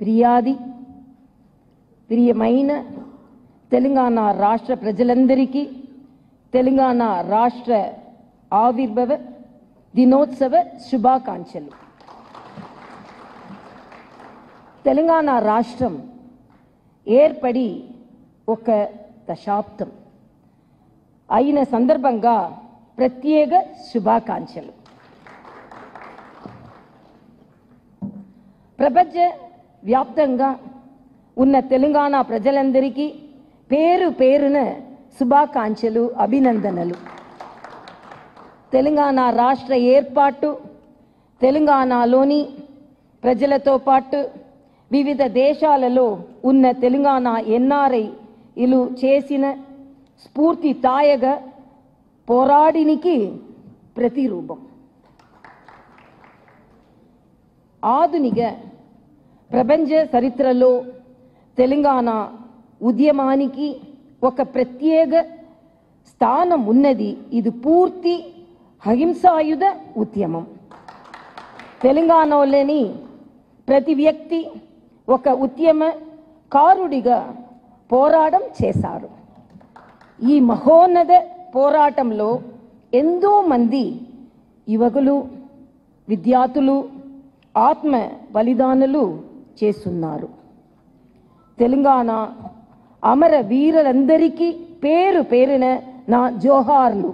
ఫిర్యాది ప్రియమైన తెలంగాణ రాష్ట్ర ప్రజలందరికీ తెలంగాణ రాష్ట్ర ఆవిర్భవ దినోత్సవ శుభాకాంక్షలు తెలంగాణ రాష్ట్రం ఏర్పడి ఒక దశాబ్దం అయిన సందర్భంగా ప్రత్యేక శుభాకాంక్షలు ప్రపంచ వ్యాప్తంగా ఉన్న తెలంగాణ ప్రజలందరికీ పేరు పేరున శుభాకాంక్షలు అభినందనలు తెలంగాణ రాష్ట్ర ఏర్పాటు తెలంగాణలోని ప్రజలతో పాటు వివిధ దేశాలలో ఉన్న తెలంగాణ ఎన్ఆర్ఐలు చేసిన స్ఫూర్తి తాయగ పోరాడినికి ప్రతిరూపం ఆధునిక ప్రపంచ చరిత్రలో తెలంగాణ ఉద్యమానికి ఒక ప్రత్యేక స్థానం ఉన్నది ఇది పూర్తి అహింసాయుధ ఉద్యమం తెలంగాణలోని ప్రతి వ్యక్తి ఒక ఉద్యమకారుడిగా పోరాటం చేశారు ఈ మహోన్నత పోరాటంలో ఎంతో మంది యువకులు విద్యార్థులు ఆత్మ బలిదానులు చేస్తున్నారు తెలంగాణ అమర వీరులందరికీ పేరు పేరున నా జోహార్లు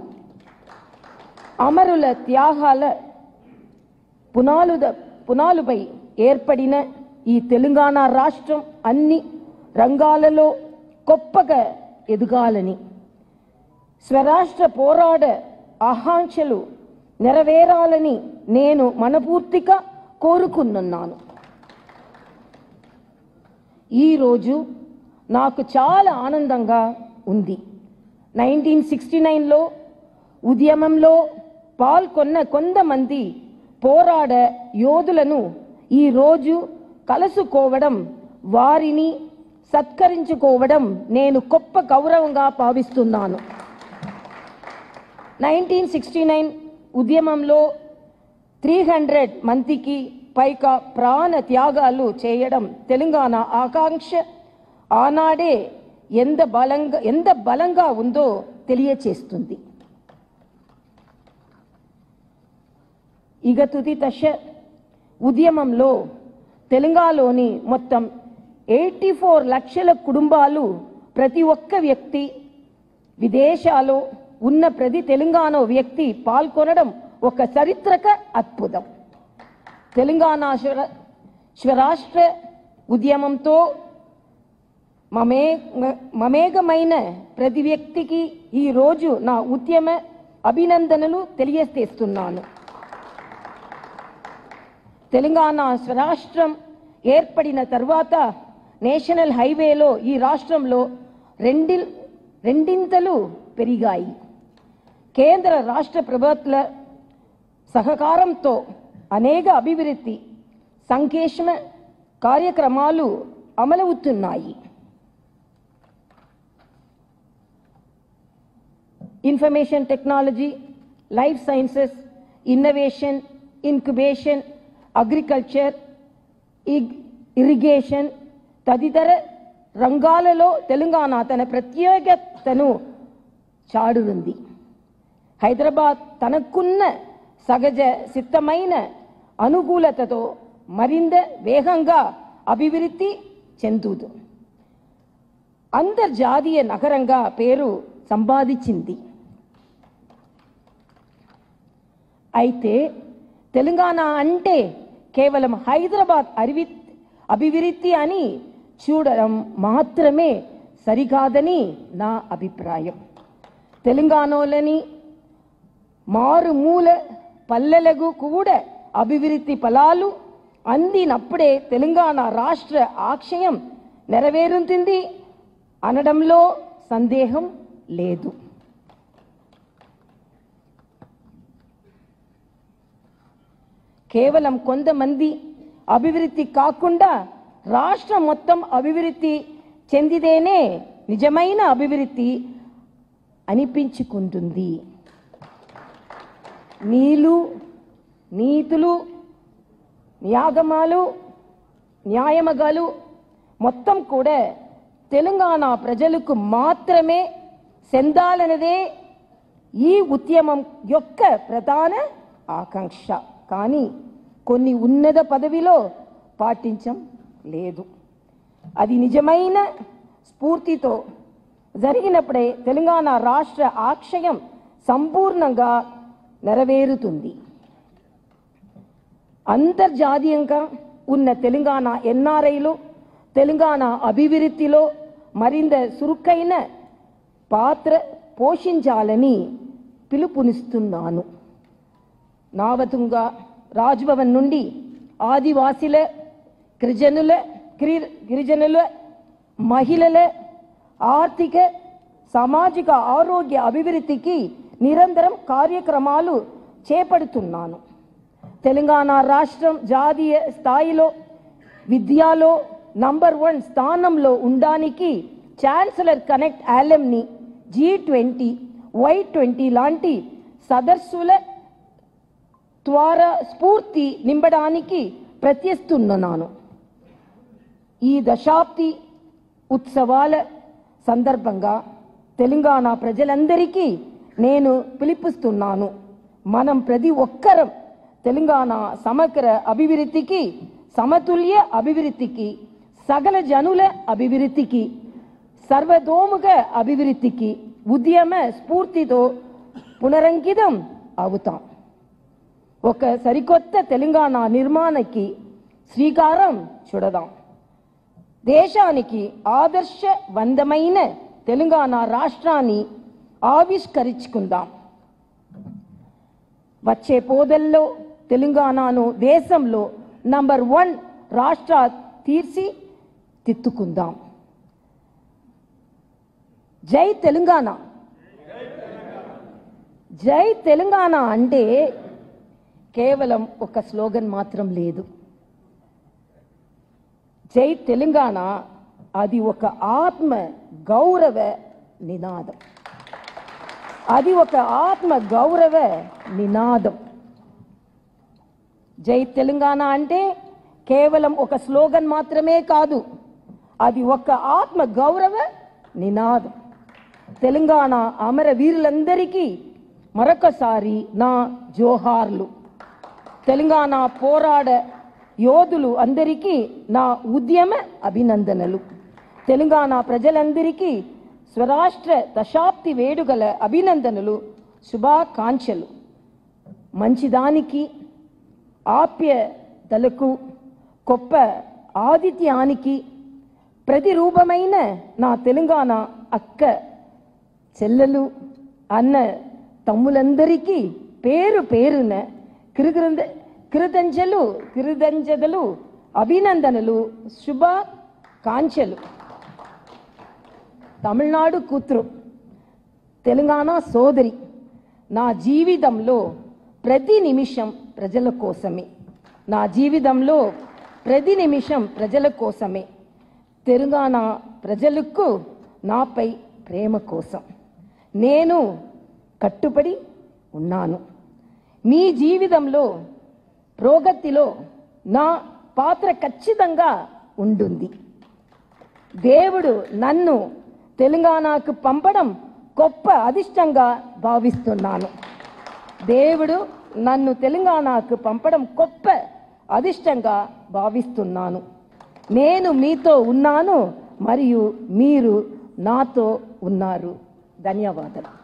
అమరుల త్యాగాల పునాలుద పునాలుపై ఏర్పడిన ఈ తెలంగాణ రాష్ట్రం అన్ని రంగాలలో గొప్పగా ఎదగాలని స్వరాష్ట్ర పోరాట ఆకాంక్షలు నెరవేరాలని నేను మనపూర్తిగా కోరుకున్నాను ఈరోజు నాకు చాలా ఆనందంగా ఉంది నైన్టీన్ సిక్స్టీ నైన్లో ఉద్యమంలో పాల్గొన్న కొంతమంది పోరాడ యోధులను ఈరోజు కలుసుకోవడం వారిని సత్కరించుకోవడం నేను గొప్ప గౌరవంగా భావిస్తున్నాను నైన్టీన్ సిక్స్టీ నైన్ ఉద్యమంలో త్రీ హండ్రెడ్ మందికి పైగా ప్రాణ త్యాగాలు చేయడం తెలంగాణ ఆకాంక్ష ఆనాడే ఎంత బలంగా ఎంత బలంగా ఉందో తెలియచేస్తుంది ఇక తుది దశ ఉద్యమంలో తెలంగాణలోని మొత్తం ఎయిటీ ఫోర్ లక్షల కుటుంబాలు ప్రతి ఒక్క వ్యక్తి విదేశాల్లో ఉన్న ప్రతి తెలంగాణ వ్యక్తి పాల్గొనడం ఒక చరిత్రక అద్భుతం తెలంగాణ స్వర స్వరాష్ట్ర ఉద్యమంతో మమే మమేకమైన ప్రతి వ్యక్తికి ఈ రోజు నా ఉద్యమ అభినందనలు తెలియజేస్తున్నాను తెలంగాణ స్వరాష్ట్రం ఏర్పడిన తర్వాత నేషనల్ హైవేలో ఈ రాష్ట్రంలో రెండి రెండింతలు పెరిగాయి కేంద్ర రాష్ట్ర ప్రభుత్వ సహకారంతో అనేక అభివృద్ధి సంక్షేమ కార్యక్రమాలు అమలవుతున్నాయి information technology life sciences innovation incubation agriculture irrigation తదితర రంగాలలో తెలంగాణ తన ప్రత్యేకతను చాడుతుంది హైదరాబాద్ తనకున్న సహజ సిద్ధమైన అనుకూలతతో మరింత వేగంగా అభివృద్ధి చెందుతూ అంతర్జాతీయ నగరంగా పేరు సంపాదించింది అయితే తెలంగాణ అంటే కేవలం హైదరాబాద్ అరివి అభివృద్ధి అని చూడడం మాత్రమే సరికాదని నా అభిప్రాయం తెలంగాణలోని మారుమూల పల్లెలకు కూడా అభివృద్ధి ఫలాలు అందినప్పుడే తెలంగాణ రాష్ట్ర ఆక్షయం నెరవేరుతుంది అనడంలో సందేహం లేదు కేవలం కొంతమంది అభివృద్ధి కాకుండా రాష్ట్రం మొత్తం అభివృద్ధి చెందితేనే నిజమైన అభివృద్ధి అనిపించుకుంటుంది నీళ్ళు నీతులు నియాగమాలు న్యాయమగాలు మొత్తం కూడా తెలంగాణ ప్రజలకు మాత్రమే చెందాలన్నదే ఈ ఉద్యమం యొక్క ప్రధాన ఆకాంక్ష కానీ కొన్ని ఉన్నత పదవిలో పాటించం లేదు అది నిజమైన స్ఫూర్తితో జరిగినప్పుడే తెలంగాణ రాష్ట్ర ఆక్షయం సంపూర్ణంగా నెరవేరుతుంది అంతర్జాతీయంగా ఉన్న తెలంగాణ ఎన్ఆర్ఐలు తెలంగాణ అభివృద్ధిలో మరింత చురుకైన పాత్ర పోషించాలని పిలుపునిస్తున్నాను నావతుంగ రాజ్భవన్ నుండి ఆదివాసీల గిరిజనుల గిరి గిరిజనుల మహిళల ఆర్థిక సామాజిక ఆరోగ్య అభివృద్ధికి నిరంతరం కార్యక్రమాలు చేపడుతున్నాను తెలంగాణ రాష్ట్రం జాతీయ స్థాయిలో విద్యలో నంబర్ వన్ స్థానంలో ఉండడానికి ఛాన్సలర్ కనెక్ట్ ఆలెంని జీ ట్వంటీ వై ట్వంటీ లాంటి సదస్సుల ద్వారా స్ఫూర్తి నింపడానికి ప్రయత్నిస్తున్నాను ఈ దశాబ్ది ఉత్సవాల సందర్భంగా తెలంగాణ ప్రజలందరికీ నేను పిలిపిస్తున్నాను మనం ప్రతి ఒక్కరం తెలంగాణ సమగ్ర అభివృద్ధికి సమతుల్య అభివృద్ధికి సకల జనుల అభివృద్ధికి సర్వతోముఖ అభివృద్ధికి ఉద్యమ స్ఫూర్తితో పునరంకితం అవుతాం ఒక సరికొత్త తెలంగాణ నిర్మాణానికి శ్రీకారం చుడదాం దేశానికి ఆదర్శవంతమైన తెలంగాణ రాష్ట్రాన్ని ఆవిష్కరించుకుందాం వచ్చే పోదల్లో తెలంగాణను దేశంలో నంబర్ వన్ రాష్ట్ర తీర్చి తిత్తుకుందాం జై తెలంగాణ జై తెలంగాణ అంటే కేవలం ఒక స్లోగన్ మాత్రం లేదు జై తెలంగాణ అది ఒక ఆత్మ గౌరవ నినాదం అది ఒక ఆత్మ గౌరవ నినాదం జై తెలంగాణ అంటే కేవలం ఒక స్లోగన్ మాత్రమే కాదు అది ఒక ఆత్మ గౌరవ నినాదం తెలంగాణ అమర వీరులందరికీ మరొకసారి నా జోహార్లు తెలంగాణ పోరాడ యోధులు అందరికీ నా ఉద్యమ అభినందనలు తెలంగాణ ప్రజలందరికీ స్వరాష్ట్ర దశాబ్ది వేడుకల అభినందనలు శుభాకాంక్షలు మంచిదానికి ఆప్యతలకు గొప్ప ఆతిథ్యానికి ప్రతిరూపమైన నా తెలంగాణ అక్క చెల్లెలు అన్న తమ్ములందరికీ పేరు పేరున కృతంజ కృతంజలు కృతంజలు అభినందనలు శుభాకాంక్షలు తమిళనాడు కూతురు తెలంగాణ సోదరి నా జీవితంలో ప్రతి నిమిషం ప్రజల కోసమే నా జీవితంలో ప్రతి నిమిషం ప్రజల కోసమే తెలంగాణ ప్రజలకు నాపై ప్రేమ కోసం నేను కట్టుబడి ఉన్నాను మీ జీవితంలో ప్రోగతిలో నా పాత్ర ఖచ్చితంగా ఉంటుంది దేవుడు నన్ను తెలంగాణకు పంపడం గొప్ప అదిష్టంగా భావిస్తున్నాను దేవుడు నన్ను తెలంగాణకు పంపడం గొప్ప అదిష్టంగా భావిస్తున్నాను నేను మీతో ఉన్నాను మరియు మీరు నాతో ఉన్నారు ధన్యవాదాలు